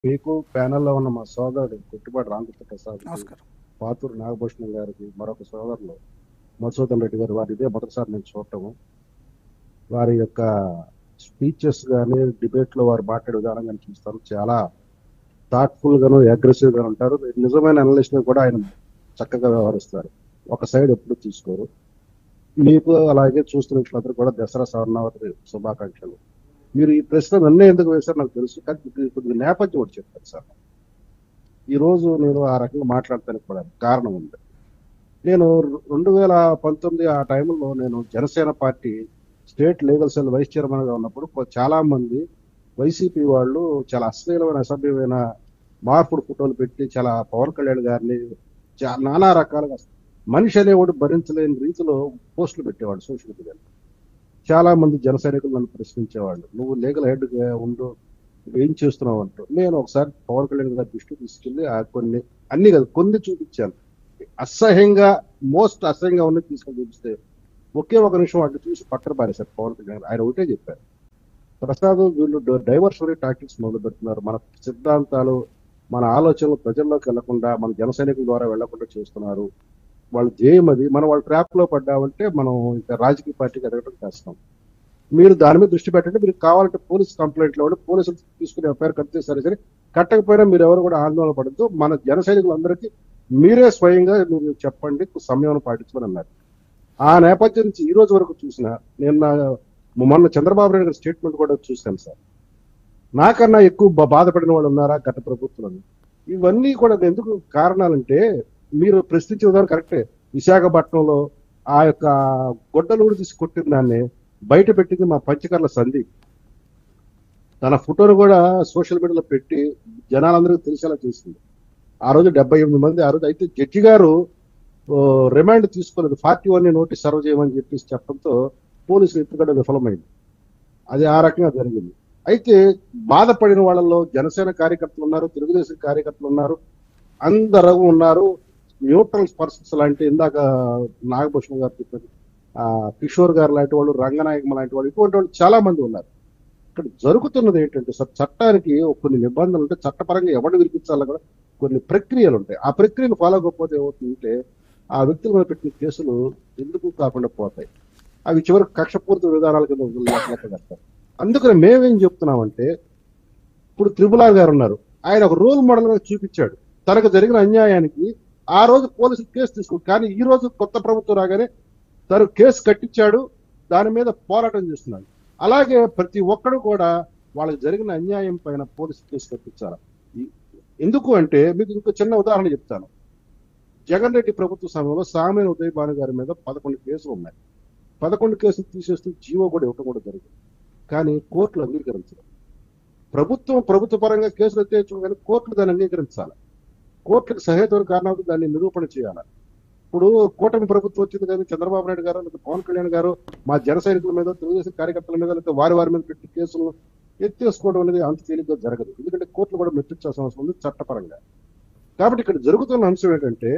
మీకు ప్యానెల్లో ఉన్న మా సోదరుడు కొట్టుబాటు రామకృష్ణ ప్రసాద్ నమస్కారం పాతూరు నాగభూషణం గారికి మరొక సోదరులు మధుసూదన్ రెడ్డి గారు వారి ఇదే మొదటిసారి నేను చూడటము వారి యొక్క స్పీచెస్ కానీ డిబేట్ లో వారు మాట్లాడే విధానం కానీ చూస్తాను చాలా థాట్ఫుల్ గాను అగ్రెసివ్ గా ఉంటారు నిజమైన అనలిస్ట్ కూడా ఆయన చక్కగా వ్యవహరిస్తారు ఒక సైడ్ ఎప్పుడు తీసుకోరు మీకు అలాగే చూస్తున్న వాళ్ళందరూ కూడా దసరా స్వర్ణావతి శుభాకాంక్షలు మీరు ఈ ప్రశ్న నన్నే ఎందుకు వేశారు నాకు తెలుసు కానీ ఇది కొద్దిగా నేపథ్యం ఒకటి చెప్తాను సార్ ఈ రోజు నేను ఆ రకంగా మాట్లాడటానికి కూడా కారణం ఉంది నేను రెండు వేల పంతొమ్మిది ఆ టైంలో నేను Janasena party state legal cell vice chairman గా ఉన్నప్పుడు కొ- చాలా మంది వైసీపీ వాళ్ళు చాలా అశ్లీలమైన అసభ్యమైన మార్పుడు ఫోటోలు పెట్టి చాలా పవన్ కళ్యాణ్ గారిని చా- నానా రకాలుగా మనిషి అనేవాడు భరించలేని రీతిలో పోస్టులు పెట్టేవాడు సోషల్ మీడియాలో చాలా మంది జన సైనికులు నన్ను ప్రశ్నించేవాళ్ళు నువ్వు లీగల్ హెడ్ గా ఉండు ఏం చేస్తున్నావు అంటూ నేను ఒకసారి పవన్ కళ్యాణ్ గారి దృష్టి తీసుకెళ్లి ఆ కొన్ని అన్ని కాదు కొన్ని చూపించాను అసహ్యంగా మోస్ట్ అసహ్యంగా ఉన్నది తీసుకొని చూపిస్తే ఒకే ఒక నిమిషం అటు చూసి పక్కన పారేశారు పవన్ కళ్యాణ్ గారు. ఆయన ఒకటే చెప్పారు ప్రసాద్ వీళ్ళు డైవర్సరీ టాక్టిక్స్ మొదలు పెడుతున్నారు మన సిద్ధాంతాలు మన ఆలోచనలు ప్రజల్లోకి వెళ్లకుండా మన జన సైనికుల ద్వారా వెళ్లకుండా చేస్తున్నారు వాళ్ళ ధ్యేయం అది మనం వాళ్ళ ట్రాప్ లో పడ్డామంటే మనం ఇంకా రాజకీయ పార్టీకి ఎదగడం కష్టం మీరు దాని మీద దృష్టి పెట్టండి మీరు కావాలంటే పోలీస్ కంప్లైంట్ లో పోలీసులు తీసుకుని ఎఫ్ఐఆర్ కడితే సరే సరే కట్టకపోయినా మీరు ఎవరు కూడా ఆందోళన పడద్దు మన జన సైనికులందరికీ మీరే స్వయంగా మీరు చెప్పండి సమయం పాటించమని అన్నారు ఆ నేపథ్యం నుంచి ఈ రోజు వరకు చూసిన నేను నా- మొన్న చంద్రబాబు నాయుడు గారి స్టేట్మెంట్ కూడా చూశాను సార్ నాకన్నా ఎక్కువ బా- బాధపడిన వాళ్ళు ఉన్నారా గత ప్రభుత్వం ఇవన్నీ కూడా ఎందుకు కారణాలంటే మీరు ప్రశ్నించే విధానం కరెక్టే విశాఖపట్నంలో ఆ యొక్క గొడ్డలు కూడా తీసి కొట్టిన దాన్ని బయట పెట్టింది మా పంచకర్ల సంధి తన ఫోటోను కూడా సోషల్ మీడియాలో పెట్టి జనాలందరికీ తెలిసేలా చేసింది ఆ రోజు డెబ్బై ఎనిమిది మంది ఆ రోజు అయితే జడ్జి గారు ఓ, రిమాండ్ తీసుకోలేదు ఫార్టీ వన్ నోటీస్ సర్వ్ చేయమని చెప్పేసి చెప్పడంతో పోలీసులు ఎత్తుగడ విఫలమైంది అది ఆ రకంగా జరిగింది అయితే బాధపడిన వాళ్ళలో జనసేన కార్యకర్తలు ఉన్నారు తెలుగుదేశం కార్యకర్తలు ఉన్నారు అందరూ ఉన్నారు న్యూట్రల్ పర్సన్స్ లాంటి ఇందాక నాగభూషణ్ గారు చెప్పారు ఆ కిషోర్ గారు లాంటి వాళ్ళు రంగనాయకం లాంటి వాళ్ళు ఇటువంటి వాళ్ళు చాలా మంది ఉన్నారు ఇక్కడ జరుగుతున్నది ఏంటంటే సార్ చట్టానికి కొన్ని నిబంధనలు ఉంటే చట్టపరంగా ఎవరు విరిపించాలో కూడా కొన్ని ప్రక్రియలు ఉంటాయి ఆ ప్రక్రియను ఫాలో అవ్వకపోతే ఏమవుతుందంటే ఆ వ్యక్తుల మీద పెట్టిన కేసులు ఎందుకు కాకుండా పోతాయి అవి చివరికి కక్షపూరిత విధానాల కింద లెక్క కడతారు అందుకని మేమేం చెప్తున్నామంటే ఇప్పుడు త్రిపులార్ గారు ఉన్నారు ఆయన ఒక రోల్ మోడల్ గా చూపించాడు తనకు జరిగిన అన్యాయానికి ఆ రోజు పోలీసులు కేసు తీసుకుంటారు కానీ ఈ రోజు కొత్త ప్రభుత్వం రాగానే తను కేసు కట్టించాడు దాని మీద పోరాటం చేస్తున్నాడు అలాగే ప్రతి ఒక్కడు కూడా వాళ్ళకి జరిగిన అన్యాయం పైన పోలీసు కేసు కట్టించాలి ఈ- ఎందుకు అంటే మీకు ఇంకో చిన్న ఉదాహరణ చెప్తాను జగన్ రెడ్డి ప్రభుత్వ సమయంలో సామాన్య ఉదయ్ భాను గారి మీద పదకొండు కేసులు ఉన్నాయి పదకొండు కేసులు తీసేస్తూ జీవో కూడా ఇవ్వటం కూడా జరిగింది కానీ కోర్టులు అంగీకరించరు ప్రభుత్వం ప్రభుత్వ పరంగా కేసులు ఎత్తేయచ్చు కానీ కోర్టులు దాన్ని అంగీకరించాలి కోర్టులకు సహేతుల కారణాలతో దాన్ని నిరూపణ చేయాలి ఇప్పుడు కూటమి ప్రభుత్వం వచ్చింది కానీ చంద్రబాబు నాయుడు గారు లేదా పవన్ కళ్యాణ్ గారు మా జన సైనికుల మీద తెలుగుదేశం కార్యకర్తల మీద లేదా వారి వారి మీద పెట్టి కేసులు ఎత్తేసుకోవడం అనేది అంత తేలిగ్గా జరగదు ఎందుకంటే కోర్టులు కూడా మెట్టించాల్సిన అవసరం ఉంది చట్టపరంగా కాబట్టి ఇక్కడ జరుగుతున్న అంశం ఏంటంటే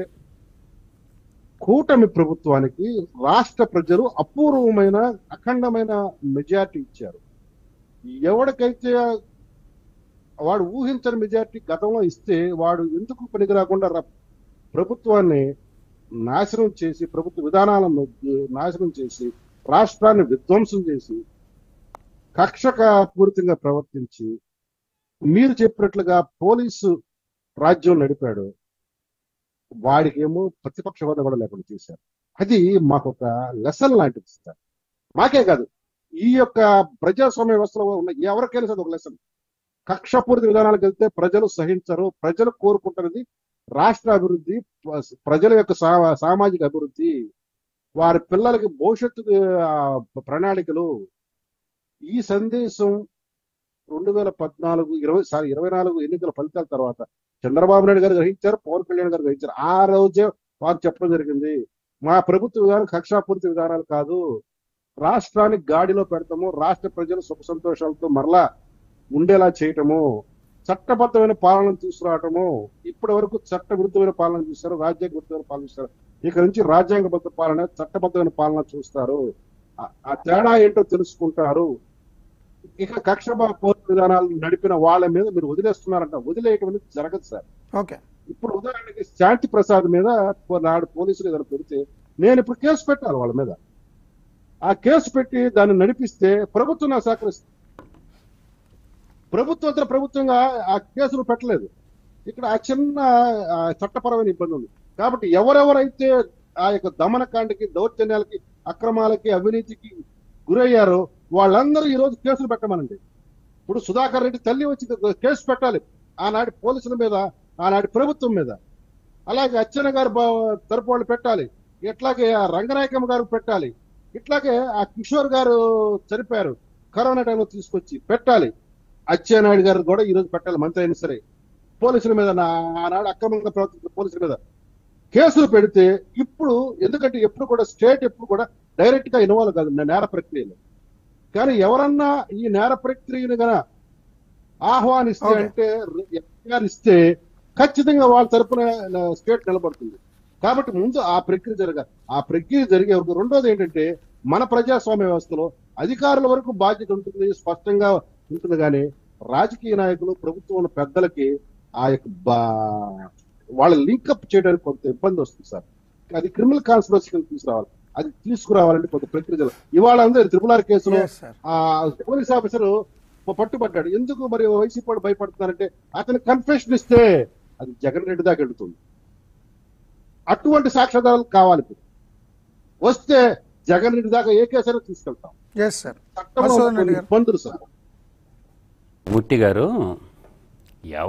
కూటమి ప్రభుత్వానికి రాష్ట్ర ప్రజలు అపూర్వమైన అఖండమైన మెజారిటీ ఇచ్చారు ఎవరికైతే వాడు ఊహించని మెజారిటీ గతంలో ఇస్తే వాడు ఎందుకు పనికి రాకుండా ర- ప్రభుత్వాన్ని నాశనం చేసి ప్రభుత్వ విధానాలను నాశనం చేసి రాష్ట్రాన్ని విధ్వంసం చేసి కక్షక పూరితంగా ప్రవర్తించి మీరు చెప్పినట్లుగా పోలీసు రాజ్యం నడిపాడు వాడికేమో ప్రతిపక్ష హోదా కూడా లేకుండా చేశారు అది మాకు ఒక లెసన్ లాంటిది సార్ మాకే కాదు ఈ యొక్క ప్రజాస్వామ్య వ్యవస్థలో ఉన్న ఎవరికైనా సరే ఒక లెసన్ కక్షపూరిత విధానాలకు వెళ్తే ప్రజలు సహించరు ప్రజలు కోరుకుంటున్నది రాష్ట్ర అభివృద్ధి ప్ర- ప్రజల యొక్క సా- సామాజిక అభివృద్ధి వారి పిల్లలకి భవిష్యత్తు ఆ, ప్రణాళికలు ఈ సందేశం రెండు వేల పద్నాలుగు ఇరవై సారీ ఇరవై నాలుగు ఎన్నికల ఫలితాల తర్వాత చంద్రబాబు నాయుడు గారు గ్రహించారు పవన్ కళ్యాణ్ గారు గ్రహించారు ఆ రోజే వారు చెప్పడం జరిగింది మా ప్రభుత్వ విధానం కక్షాపూరిత విధానాలు కాదు రాష్ట్రాన్ని గాడిలో పెడతాము రాష్ట్ర ప్రజలు సుఖ సంతోషాలతో మరలా ఉండేలా చేయటము చట్టబద్ధమైన పాలన తీసుకురావటము ఇప్పటి వరకు చట్ట విరుద్ధమైన పాలన చూస్తారు రాజ్యాంగ విరుద్ధమైన పాలన చూస్తారు ఇక నుంచి రాజ్యాంగబద్ధ పాలన చట్టబద్ధమైన పాలన చూస్తారు ఆ- ఆ తేడా ఏంటో తెలుసుకుంటారు ఇక కక్ష పోరు విధానాలు నడిపిన వాళ్ళ మీద మీరు వదిలేస్తున్నారంట వదిలేయటం అనేది జరగదు సార్ ఓకే ఇప్పుడు ఉదాహరణకి శాంతి ప్రసాద్ మీద నాడు పోలీసులు ఏదైనా పెడితే నేను ఇప్పుడు కేసు పెట్టాలి వాళ్ళ మీద ఆ కేసు పెట్టి దాన్ని నడిపిస్తే ప్రభుత్వం నాకు సహకరిస్తుంది ప్రభుత్వం ప్రభుత్వంగా ఆ కేసులు పెట్టలేదు ఇక్కడ ఆ చిన్న ఆ, చట్టపరమైన ఇబ్బంది ఉంది కాబట్టి ఎవరెవరైతే ఆ యొక్క దమనకాండకి దౌర్జన్యాలకి అక్రమాలకి అవినీతికి గురయ్యారో వాళ్ళందరూ ఈ రోజు కేసులు పెట్టమనండి ఇప్పుడు సుధాకర్ రెడ్డి తల్లి వచ్చి కేసు పెట్టాలి ఆనాటి పోలీసుల మీద ఆనాటి ప్రభుత్వం మీద అలాగే అచ్చెన్న గారు బా- తరపు వాళ్ళు పెట్టాలి ఇట్లాగే ఆ రంగనాయకమ్మ గారు పెట్టాలి ఇట్లాగే ఆ కిషోర్ గారు చనిపోయారు కరోనా టైంలో తీసుకొచ్చి పెట్టాలి అచ్చెన్నాయుడు గారు కూడా ఈ రోజు పెట్టాలి మంత్రి అయినా సరే పోలీసుల మీద నా- ఆనాడు అక్రమంగా ప్రవర్తించిన పోలీసుల మీద కేసులు పెడితే ఇప్పుడు ఎందుకంటే ఎప్పుడు కూడా స్టేట్ ఎప్పుడు కూడా డైరెక్ట్ గా ఇన్వాల్వ్ కాదు నా నేర ప్రక్రియలో కానీ ఎవరన్నా ఈ నేర ప్రక్రియను గన ఆహ్వానిస్తే Okay. అంటే ఎఫ్ఐఆర్ ఇస్తే ఖచ్చితంగా వాళ్ళ తరపున స్టేట్ నిలబడుతుంది కాబట్టి ముందు ఆ ప్రక్రియ జరగాలి ఆ ప్రక్రియ జరిగే వరకు రెండోది ఏంటంటే మన ప్రజాస్వామ్య వ్యవస్థలో అధికారుల వరకు బాధ్యత ఉంటుంది స్పష్టంగా ఉంటుంది కానీ రాజకీయ నాయకులు ప్రభుత్వం పెద్దలకి ఆ యొక్క బా- వాళ్ళ లింకప్ చేయడానికి కొంత ఇబ్బంది వస్తుంది సార్ అది క్రిమినల్ కాన్స్పిరసీ తీసుకురావాలి అది తీసుకురావాలంటే కొంత ప్రక్రియ జరగాలి. ఇవాళ అందరూ త్రిపుల్ ఆర్ కేసులో ఎస్ సార్ ఆ పోలీస్ ఆఫీసర్ పట్టుబడ్డాడు ఎందుకు మరి వైసీపీ వాడు భయపడుతున్నారంటే అతను కన్ఫెషన్ ఇస్తే అది జగన్ రెడ్డి దాకా వెళుతుంది అటువంటి సాక్ష్యాధారాలు కావాలి ఇప్పుడు వస్తే జగన్ రెడ్డి దాకా ఏ కేసు అయినా తీసుకెళ్తాం ఎస్ సార్ చట్టంలో మధుసూదన్ రెడ్డి కొన్ని గారు. ఇబ్బందులు సార్ మూర్తి గారు